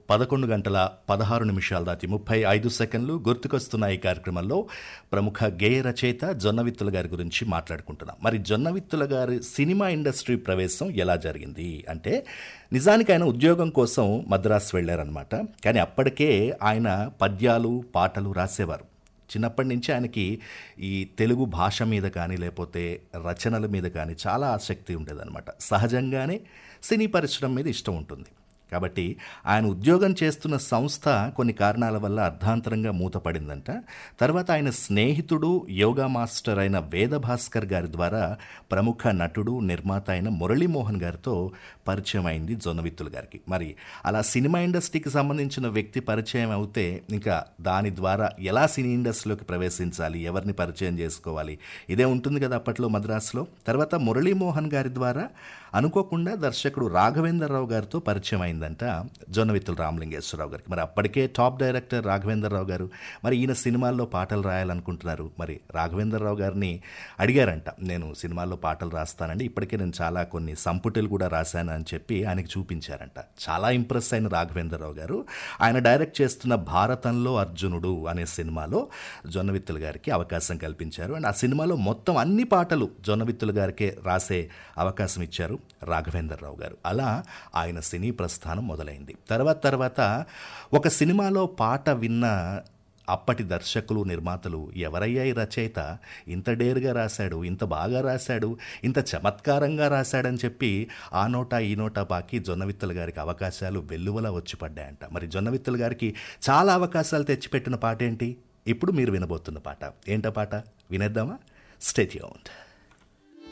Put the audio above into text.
పదకొండు గంటల పదహారు నిమిషాలు దాటి ముప్పై ఐదు సెకండ్లు గుర్తుకొస్తున్న ఈ కార్యక్రమంలో ప్రముఖ గేయ రచయిత జొన్నవిత్తుల గారి గురించి మాట్లాడుకుంటున్నాం మరి జొన్నవిత్తుల గారి సినిమా ఇండస్ట్రీ ప్రవేశం ఎలా జరిగింది అంటే నిజానికి ఆయన ఉద్యోగం కోసం మద్రాసు వెళ్ళారనమాట కానీ అప్పటికే ఆయన పద్యాలు పాటలు రాసేవారు చిన్నప్పటి నుంచి ఆయనకి ఈ తెలుగు భాష మీద కానీ లేకపోతే రచనల మీద కానీ చాలా ఆసక్తి ఉండేదన్నమాట సహజంగానే సినీ పరిశ్రమ మీద ఇష్టం ఉంటుంది కాబట్టి ఆయన ఉద్యోగం చేస్తున్న సంస్థ కొన్ని కారణాల వల్ల అర్ధాంతరంగా మూతపడిందంట తర్వాత ఆయన స్నేహితుడు యోగా మాస్టర్ అయిన వేదభాస్కర్ గారి ద్వారా ప్రముఖ నటుడు నిర్మాత అయిన మురళీమోహన్ గారితో పరిచయం అయింది జొన్నవిత్తుల గారికి మరి అలా సినిమా ఇండస్ట్రీకి సంబంధించిన వ్యక్తి పరిచయం అవుతే ఇంకా దాని ద్వారా ఎలా సినీ ఇండస్ట్రీలోకి ప్రవేశించాలి ఎవరిని పరిచయం చేసుకోవాలి ఇదే ఉంటుంది కదా అప్పట్లో మద్రాసులో తర్వాత మురళీమోహన్ గారి ద్వారా అనుకోకుండా దర్శకుడు రాఘవేంద్రరావు గారితో పరిచయం అయిందంట జొన్నవిత్తుల రామలింగేశ్వరరావు గారికి మరి అప్పటికే టాప్ డైరెక్టర్ రాఘవేంద్రరావు గారు మరి ఈయన సినిమాల్లో పాటలు రాయాలనుకుంటున్నారు మరి రాఘవేంద్రరావు గారిని అడిగారంట నేను సినిమాల్లో పాటలు రాస్తానండి ఇప్పటికే నేను చాలా కొన్ని సంపుటలు కూడా రాశాను అని చెప్పి ఆయనకి చూపించారంట చాలా ఇంప్రెస్ అయిన రాఘవేంద్రరావు గారు ఆయన డైరెక్ట్ చేస్తున్న భారతంలో అర్జునుడు అనే సినిమాలో జొన్నవిత్తుల గారికి అవకాశం కల్పించారు అండ్ ఆ సినిమాలో మొత్తం అన్ని పాటలు జొన్నవిత్తుల గారికే రాసే అవకాశం ఇచ్చారు రాఘవేంద్రరావు గారు అలా ఆయన సినీ ప్రస్థానం మొదలైంది తర్వాత తర్వాత ఒక సినిమాలో పాట విన్న అప్పటి దర్శకులు నిర్మాతలు ఎవరయ్యా ఈ రచయిత ఇంత డేరుగా రాశాడు ఇంత బాగా రాశాడు ఇంత చమత్కారంగా రాశాడని చెప్పి ఆ నోట ఈ నోట బాకి జొన్నవిత్తల గారికి అవకాశాలు వెల్లువలా వచ్చి పడ్డాయంట మరి జొన్నవిత్తల గారికి చాలా అవకాశాలు తెచ్చిపెట్టిన పాట ఏంటి ఇప్పుడు మీరు వినబోతున్న పాట ఏంటా పాట వినేద్దామా స్టేట్యూన్డ్